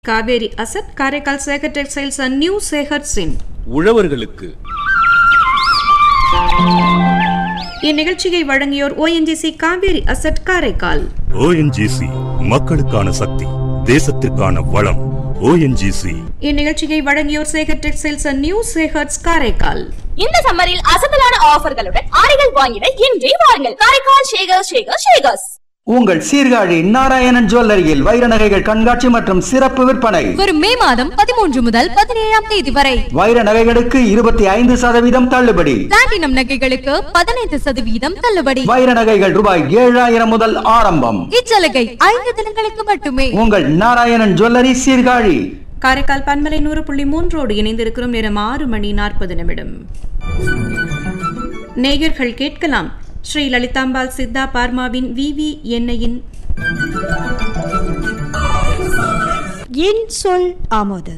Kaveri asset Karaikal Sekar textiles and new Sekar சின் உழவர்களுக்கு இந்நிகழ்ச்சியை வழங்கியோர் ONGC Cauvery asset Karaikal ONGC மக்களுக்கான சக்தி தேசத்திற்கான வளம் ஓஎன்ஜிசி இந்நிகழ்ச்சியை வழங்கியோர் Sekar textiles and new Sekar's Karaikal இந்த சம்மரில் அசத்தலான ஆஃபர்களுடன் ஆடைகள் வாங்கிட இன்றே வாருங்கள் காரைக்கால் ஷேகர் ஷேகர் ஷேகர்ஸ் உங்கள் சீர்காழி நாராயணன் ஜுவல்லரியில் வைர நகைகள் கண்காட்சி மற்றும் சிறப்பு விற்பனை வரும் மே மாதம் பதிமூன்று முதல் பதினேழாம் தேதி வரை வைர நகைகளுக்கு இருபத்தி ஐந்து சதவீதம் தள்ளுபடி பிளாட்டினம் நகைகளுக்கு பதினைந்து சதவீதம் தள்ளுபடி வைர நகைகள் ரூபாய் ஏழாயிரம் முதல் ஆரம்பம் இச்சலுகை ஐந்து தினங்களுக்கு மட்டுமே உங்கள் நாராயணன் ஜுவல்லரி சீர்காழி காரைக்கால் பன்மலை நூறு புள்ளி மூன்றோடு இணைந்திருக்கிறோம் நேரம் ஆறு மணி நாற்பது நிமிடம் நேயர்கள் கேட்கலாம் ஸ்ரீ லலிதாம்பாள் சித்தா பார்மாவின் விவி எண்ணெயின் என் சொல் ஆமோது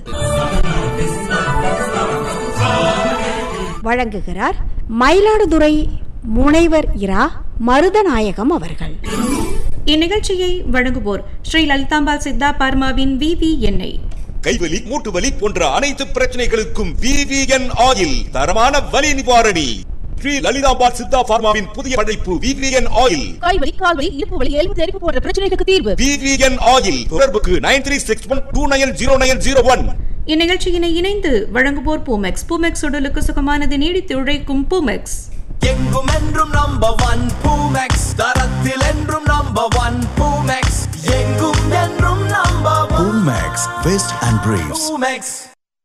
வழங்குகிறார் மயிலாடுதுறை முனைவர் இரா மருதநாயகம் அவர்கள் இந்நிகழ்ச்சியை வழங்குவோர் ஸ்ரீ லலிதாம்பாள் சித்தா பார்மாவின் விவி எண்ணெய் கைவலி மூட்டு வலி போன்ற அனைத்து பிரச்சனைகளுக்கும் விவிஎன் ஆயில் தரமான வலி நிவாரணி ஸ்ரீ லலிதாபாத் சித்தா பார்மாவின் புதிய படைப்பு விவிஎன் ஆயில் கைவலி கால்வலி இடுப்பு வலி எலும்பு தெரிப்பு போன்ற பிரச்சனைகளுக்கு தீர்வு விவிஎன் ஆயில் தொடர்புக்கு nine three six one two nine zero nine zero one இந்நிகழ்ச்சியினை இணைந்து வழங்குவோர் பூமெக்ஸ் பூமெக்ஸ் உடலுக்கு சுகமானது நீடித்து உழைக்கும் பூமெக்ஸ் எங்கும் என்றும் நம்பர் ஒன் பூமெக்ஸ் தரத்தில் என்றும் நம்பர் ஒன் பூமெக்ஸ் எங்கும் என்றும் number one Max, Vest and Briefs. Poomex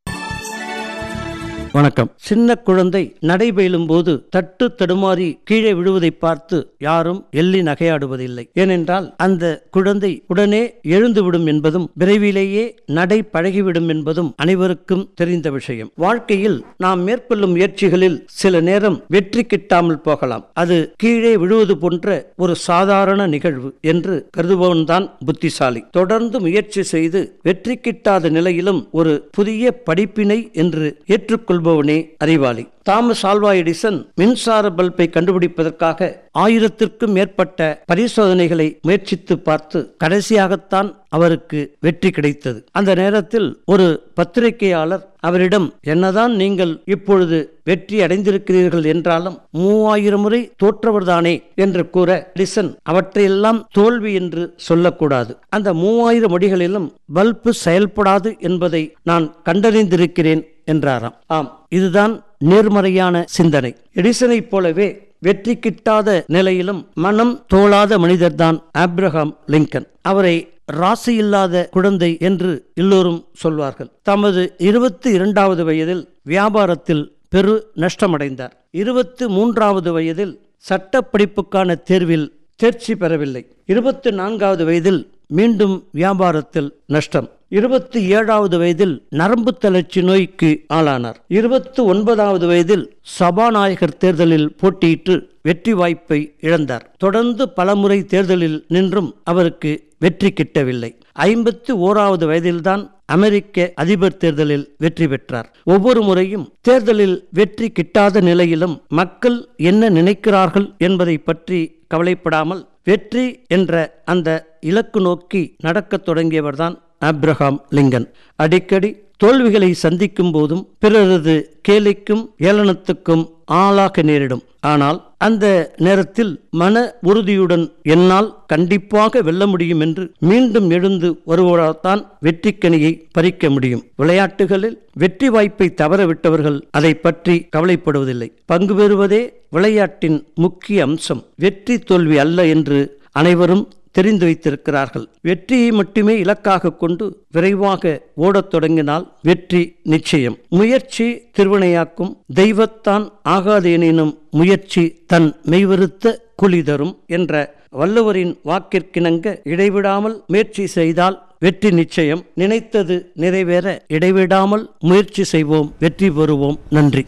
வணக்கம் சின்ன குழந்தை நடைபயிலும் போது தட்டு தடுமாறி கீழே விழுவதை பார்த்து யாரும் எள்ளி நகையாடுவதில்லை ஏனென்றால் அந்த குழந்தை உடனே எழுந்துவிடும் என்பதும் விரைவிலேயே நடை பழகிவிடும் என்பதும் அனைவருக்கும் தெரிந்த விஷயம் வாழ்க்கையில் நாம் மேற்கொள்ளும் முயற்சிகளில் சில நேரம் வெற்றி கிட்டாமல் போகலாம் அது கீழே விழுவது போன்ற ஒரு சாதாரண நிகழ்வு என்று கருதுபவன்தான் புத்திசாலி தொடர்ந்து முயற்சி செய்து வெற்றி கிட்டாத நிலையிலும் ஒரு புதிய படிப்பினை என்று ஏற்றுக்கொள்பவனே அறிவாளி தாமஸ் ஆல்வா எடிசன் மின்சார பல்பை கண்டுபிடிப்பதற்காக ஆயிரத்திற்கும் மேற்பட்ட பரிசோதனைகளை முயற்சித்து பார்த்து கடைசியாகத்தான் அவருக்கு வெற்றி கிடைத்தது அந்த நேரத்தில் ஒரு பத்திரிகையாளர் அவரிடம் என்னதான் நீங்கள் இப்பொழுது வெற்றி அடைந்திருக்கிறீர்கள் என்றாலும் மூவாயிரம் முறை தோற்றவர்தானே என்று கூற எடிசன் அவற்றையெல்லாம் தோல்வி என்று சொல்லக்கூடாது அந்த மூவாயிரம் மொழிகளிலும் பல்பு செயல்படாது என்பதை நான் கண்டறிந்திருக்கிறேன் என்றாராம் ஆம் இதுதான் நேர்மறையான சிந்தனை எடிசனைப் போலவே வெற்றி கிட்டாத நிலையிலும் மனம் தோளாத மனிதர்தான் ஆப்ரஹாம் லிங்கன் அவரை ராசி இல்லாத குழந்தை என்று எல்லோரும் சொல்வார்கள் தமது இருபத்தி இரண்டாவது வயதில் வியாபாரத்தில் பெரு நஷ்டமடைந்தார் இருபத்தி மூன்றாவது வயதில் சட்ட படிப்புக்கான தேர்வில் தேர்ச்சி பெறவில்லை இருபத்தி நான்காவது வயதில் மீண்டும் வியாபாரத்தில் நஷ்டம் இருபத்தி ஏழாவது வயதில் நரம்பு தளர்ச்சி நோய்க்கு ஆளானார் இருபத்தி ஒன்பதாவது வயதில் சபாநாயகர் தேர்தலில் போட்டியிட்டு வெற்றி வாய்ப்பை இழந்தார் தொடர்ந்து பலமுறை தேர்தலில் நின்றும் அவருக்கு வெற்றி கிட்டவில்லை ஐம்பத்தி ஓராவது வயதில்தான் அமெரிக்க அதிபர் தேர்தலில் வெற்றி பெற்றார் ஒவ்வொரு முறையும் தேர்தலில் வெற்றி கிட்டாத நிலையிலும் மக்கள் என்ன நினைக்கிறார்கள் என்பதை பற்றி கவலைப்படாமல் வெற்றி என்ற அந்த இலக்கு நோக்கி நடக்கத் தொடங்கியவர்தான் ஆப்ரஹாம் லிங்கன் அடிக்கடி தோல்விகளை சந்திக்கும் போதும் பிறரது கேலிக்கும் ஏளனத்துக்கும் ஆளாக நேரிடும் ஆனால் அந்த நேரத்தில் மன உறுதியுடன் என்னால் கண்டிப்பாக வெல்ல முடியும் என்று மீண்டும் எழுந்து வருவதால்தான் வெற்றிக்கனியை பறிக்க முடியும் விளையாட்டுகளில் வெற்றி வாய்ப்பை தவறவிட்டவர்கள் அதை பற்றி கவலைப்படுவதில்லை பங்கு பெறுவதே விளையாட்டின் முக்கிய அம்சம் வெற்றி தோல்வி அல்ல என்று அனைவரும் தெரிந்து வைத்திருக்கிறார்கள் வெற்றியை மட்டுமே இலக்காக கொண்டு விரைவாக ஓடத் தொடங்கினால் வெற்றி நிச்சயம் முயற்சி திருவினையாக்கும் தெய்வத்தான் ஆகாது எனினும் முயற்சி தன் மெய்வருத்த குழி தரும் என்ற வள்ளுவரின் வாக்கிற்கிணங்க இடைவிடாமல் முயற்சி செய்தால் வெற்றி நிச்சயம் நினைத்தது நிறைவேற இடைவிடாமல் முயற்சி செய்வோம் வெற்றி பெறுவோம் நன்றி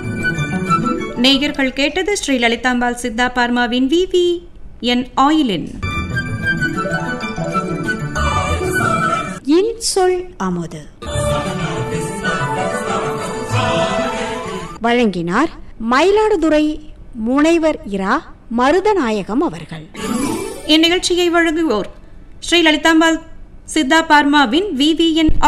நேயர்கள் கேட்டது ஸ்ரீ லலிதாம்பாள் சித்தா பார்மாவின் விவி என் ஆயிலின் என் சொல் ஆமோது வழங்கினார் மயிலாடுதுறை முனைவர் இரா மருதநாயகம் அவர்கள் இந்நிகழ்ச்சியை வழங்குவோர் ஸ்ரீ லலிதாம்பாள் சித்தா பார்மாவின் விவிஎன்